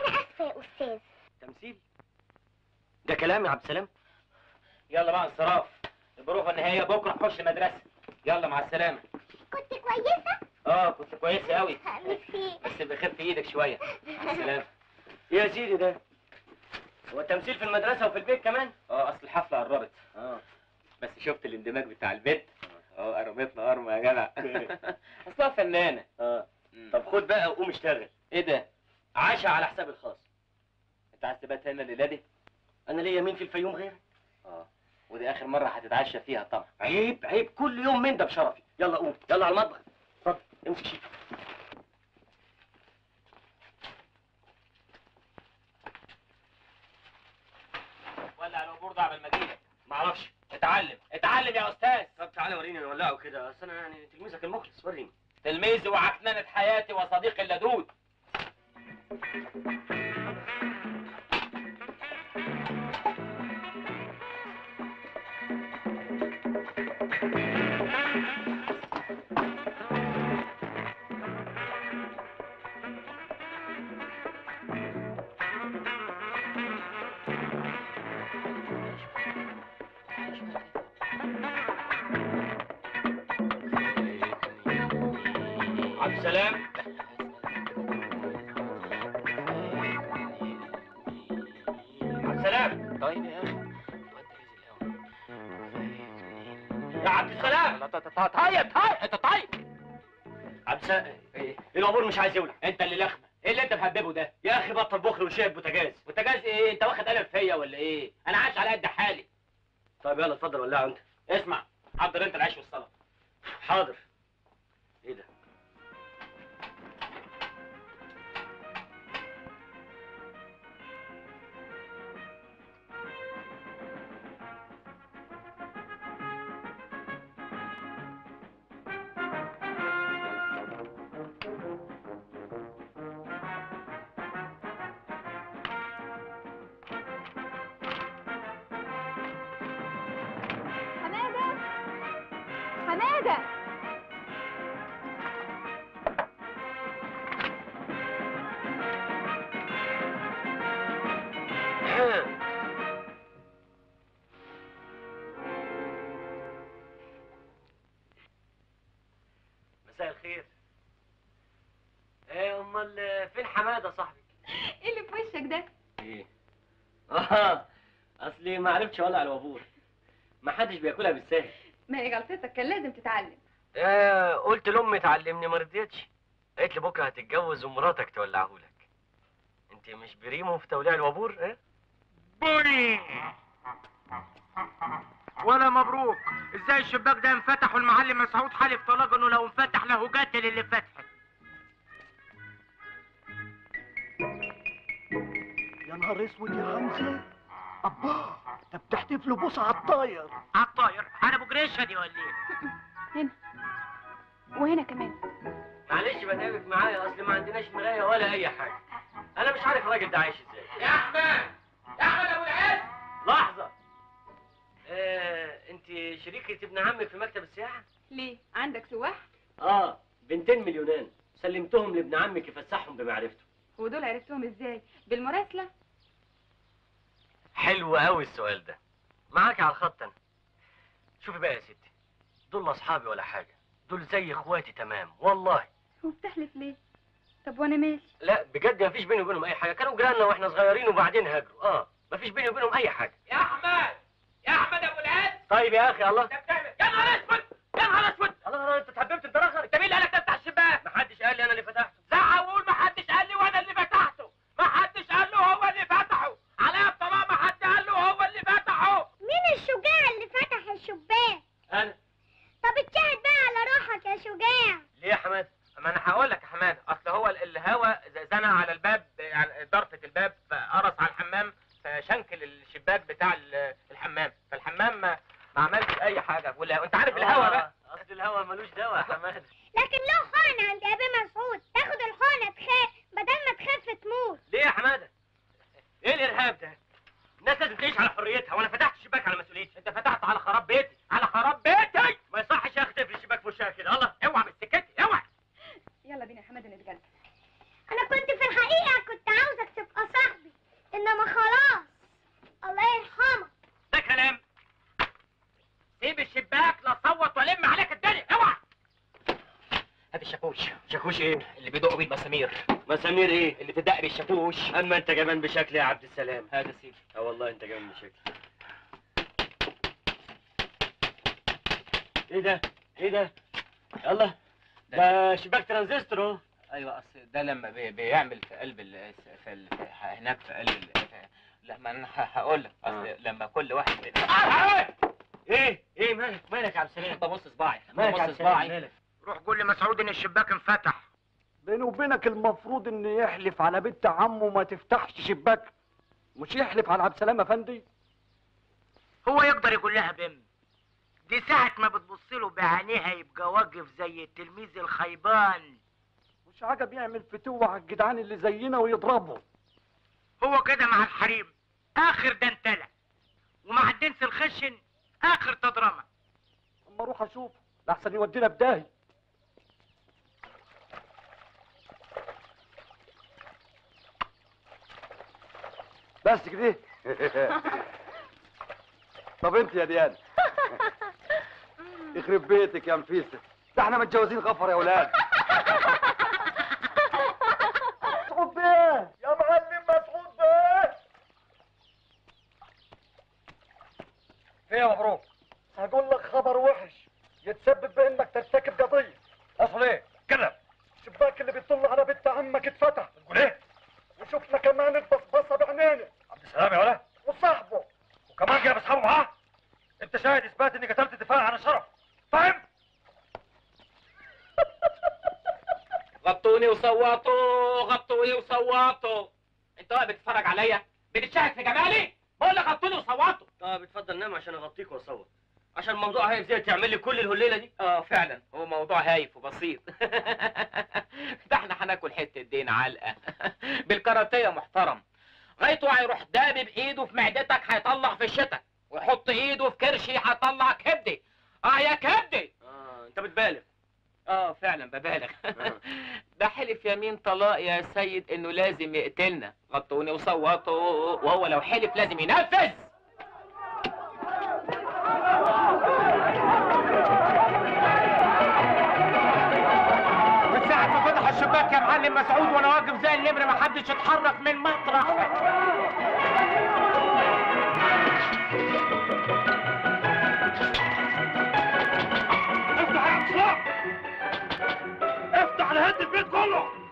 انا اسفه يا استاذ تمثيل ده كلام يا عبد السلام يلا بقى انصراف البروفه النهائيه بكره نخش مدرسه يلا مع السلامه كنت كويسه اه كنت كويسه قوي ميرسي بس بخف ايدك شويه مع السلامه ايه يا سيدي ده هو التمثيل في المدرسه وفي البيت كمان اه اصل الحفله قربت اه بس شفت الاندماج بتاع البيت اه قرمتنا قرمه يا جدع اصلها فنانه اه مم. طب خد بقى وقوم اشتغل ايه ده عشا على حساب الخاص انت عايز تبات هنا الليله دي انا ليا مين في الفيوم غيرك اه ودي اخر مره هتتعشى فيها طبعا عيب عيب كل يوم من ده بشرفي يلا قوم يلا على المطبخ اتفضل امسك شيء ولع الوبور ده قبل ما اجيلك معرفش اتعلم اتعلم يا استاذ طب تعالى وريني نولعه كده اصل انا يعني تلميذك المخلص وريني تلميذي وعكننة حياتي وصديقي اللدود عبد السلام عبد السلام طيب يا اخي يا عبد السلام طيب طيب انت طيب عبد السلام ايه العبور مش عايز يولع انت اللي لخمه ايه اللي انت محببه ده يا اخي بطل بخل وشايف بوتاجاز وتجاز ايه انت واخد قلم فيا ولا ايه انا عايش على قد حالي طيب يلا اتفضل ولعه انت اسمع حضر انت العيش والسلطه حاضر ايه ده حماده حماده مساء الخير ايه امال فين حماده صاحبي ايه اللي في وشك ده؟ ايه اه اصلي ما عرفتش اولع الوابور ما حدش بياكلها بالسهل ما هي غلطتك كان لازم تتعلم آه قلت لامي تعلمني ما رضيتش قالت لي بكره هتتجوز ومراتك تولعه لك انت مش بريمو في توليع الوابور ايه بوني ولا مبروك ازاي الشباك ده انفتح والمعلم مسعود حالف طلاق انه لو انفتح له قاتل اللي فتحت يا نهار اسود يا حمزه ابا ده بتحتفلوا بوس على الطاير عالطاير انا ابو جريشه دي ولا ايه هنا وهنا كمان معلش بتعبك معايا اصل ما عندناش مرايه ولا اي حاجه انا مش عارف الراجل ده عايش ازاي يا احمد يا احمد ابو العز لحظه آه انت شريكة ابن عمك في مكتب السياحه ليه؟ عندك سواح؟ اه بنتين مليونان سلمتهم لابن عمك يفسحهم بمعرفته ودول عرفتهم ازاي؟ بالمراسلة؟ حلو قوي السؤال ده معاك على الخط انا شوفي بقى يا ستي دول لا اصحابي ولا حاجه دول زي اخواتي تمام والله وبتحلف ليه؟ طب وانا مالي؟ لا بجد مفيش بيني وبينهم اي حاجه كانوا جيراننا واحنا صغيرين وبعدين هاجروا اه مفيش بيني وبينهم اي حاجه يا احمد يا احمد ابو العز طيب يا اخي الله انت بتعمل يا نهار اسود يا نهار اسود الله انت اتحببت انت رخر انت مين اللي قالك تفتح الشباك محدش قال لي انا اللي فتحته زعق وقول ما حدش قال لي وانا اللي فتحته ما حدش قال له هو اللي فتحه عليا بطلاق ما حد قال له هو اللي فتحه مين الشجاع اللي فتح الشباك انا طب اتشهد بقى على روحك يا شجاع ليه يا حماد ما انا هقول لك يا حماد اصل هو ال- الهوا ز- زنق على الباب يعني ضرفه الباب فقرص على الحمام فشنكل الشباك بتاع ال- الحمام فالحمام ما, ما عملش اي حاجه ولا انت عارف الهوا بقى اصل الهوا ملوش دواء يا حماد لكن له حقن عند ابي مسعود تاخد الحقنه تخاف بدل ما تخاف تموت ليه يا حماده ايه الارهاب ده الناس لازم تعيش على حريتها وانا فتحت الشباك على مسؤوليتي انت فتحت على خراب بيتي على خراب بيتي ما يصحش يا اخي تقفل الشباك في وشها كده الله اوعى من سكتي اوعى يلا بينا يا حماده نتجلى انا كنت في الحقيقه كنت عاوزك تبقى شاكوش ايه اللي بيدقوا بيه المسامير مسامير ايه اللي تدق بيه الشاكوش اما انت كمان بشكل يا عبد السلام هذا سيدي اه والله انت كمان بشكل ايه ده ايه ده يلا ده شباك ترانزستور اهو ايوه اصل ده لما بي بيعمل في قلب ال في ال في هناك في قلب ال لما انا ه- هقول لك اصل آه. لما كل واحد بي... ايه ايه مالك مالك يا عبد السلام ببص صباعي مالك يا عبد ببص السلام صباعي مالك روح قول لمسعود ان الشباك انفتح بيني وبينك المفروض ان يحلف على بنت عمه ما تفتحش شباك مش يحلف على عبد السلام افندي هو يقدر يقول لها بم دي ساعة ما بتبص له بعينيها يبقى واقف زي التلميذ الخيبان مش عجب يعمل فتوة على الجدعان اللي زينا ويضربه هو كده مع الحريم اخر دنتلة ومع الدنس الخشن اخر تضرمة اما اروح اشوفه لحسن يودينا بداهي بس كده طب انت يا ديان يخرب بيتك يا نفيسه ده احنا متجوزين غفر يا ولاد مسعود بيه يا معلم مسعود بيه ايه يا مبروك هقول لك خبر وحش يتسبب بانك ترتكب قضيه اصل ايه كذا الشباك اللي بيطل على بنت عمك اتفتح تقول ايه وشفنا كمان البصبصه بعينينا عبد السلام يا ولا وصاحبه وكمان جايب اصحابه معاه انت شاهد اثبات اني قتلت دفاع عن الشرف فاهم غطوني وصوتوا غطوني وصوتوا انت واقف بتتفرج عليا بتتشاهد في جمالي بقول لك غطوني وصوتوا طب اتفضل نام عشان اغطيك واصور عشان الموضوع هايف زي تعمل لي كل الهليله دي اه فعلا هو موضوع هايف وبسيط ده احنا هناكل حته دين علقه بالكاراتيه محترم غايته هيروح دابب ايده في معدتك هيطلع في الشتك ويحط ايده في كرشي هيطلع كبدي اه يا كبدي اه انت بتبالغ اه فعلا ببالغ ده حلف يمين طلاق يا سيد انه لازم يقتلنا غطوني وصوتوا وهو لو حلف لازم ينفذ من ساعة ما فتح الشباك يا معلم مسعود وانا واقف زي النمر ما حدش اتحرك من مطرح افتح يا عبد السلام افتح لهد البيت كله